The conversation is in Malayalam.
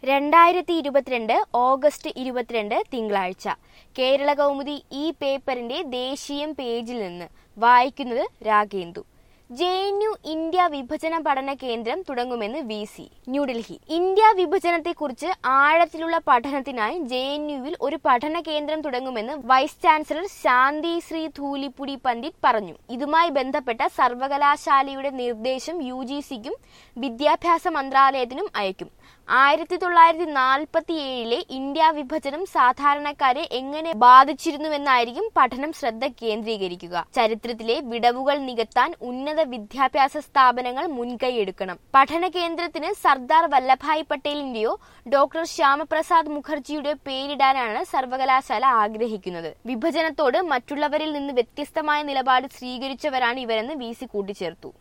രണ്ടായിരത്തി ഇരുപത്തിരണ്ട് ഓഗസ്റ്റ് ഇരുപത്തിരണ്ട് തിങ്കളാഴ്ച കേരള കൗമുദി ഈ പേപ്പറിന്റെ ദേശീയം പേജിൽ നിന്ന് വായിക്കുന്നത് Ragendu J N U India വിഭജന പഠന കേന്ദ്രം തുടങ്ങുമെന്ന് വി സി ന്യൂഡൽഹി ഇന്ത്യ വിഭജനത്തെക്കുറിച്ച് ആഴത്തിലുള്ള പഠനത്തിനായി ജെ എൻ യുവിൽ ഒരു പഠന കേന്ദ്രം തുടങ്ങുമെന്ന് വൈസ് ചാൻസലർ ശാന്തി ശ്രീ ധൂലിപ്പുടി പണ്ഡിറ്റ് പറഞ്ഞു ഇതുമായി ബന്ധപ്പെട്ട സർവകലാശാലയുടെ നിർദ്ദേശം യു ജി സിക്കും വിദ്യാഭ്യാസ മന്ത്രാലയത്തിനും അയക്കും ആയിരത്തി തൊള്ളായിരത്തി നാൽപ്പത്തി ഏഴിലെ ഇന്ത്യ വിഭജനം സാധാരണക്കാരെ എങ്ങനെ ബാധിച്ചിരുന്നുവെന്നായിരിക്കും പഠനം ശ്രദ്ധ കേന്ദ്രീകരിക്കുക ചരിത്രത്തിലെ വിടവുകൾ നികത്താൻ ഉന്നത വിദ്യാഭ്യാസ സ്ഥാപനങ്ങൾ മുൻകൈയെടുക്കണം പഠന കേന്ദ്രത്തിന് സർദാർ വല്ലഭായ് പട്ടേലിന്റെയോ ഡോക്ടർ ശ്യാമപ്രസാദ് മുഖർജിയുടെ പേരിടാനാണ് സർവകലാശാല ആഗ്രഹിക്കുന്നത് വിഭജനത്തോട് മറ്റുള്ളവരിൽ നിന്ന് വ്യത്യസ്തമായ നിലപാട് സ്വീകരിച്ചവരാണ് ഇവരെന്ന് വി സി കൂട്ടിച്ചേർത്തു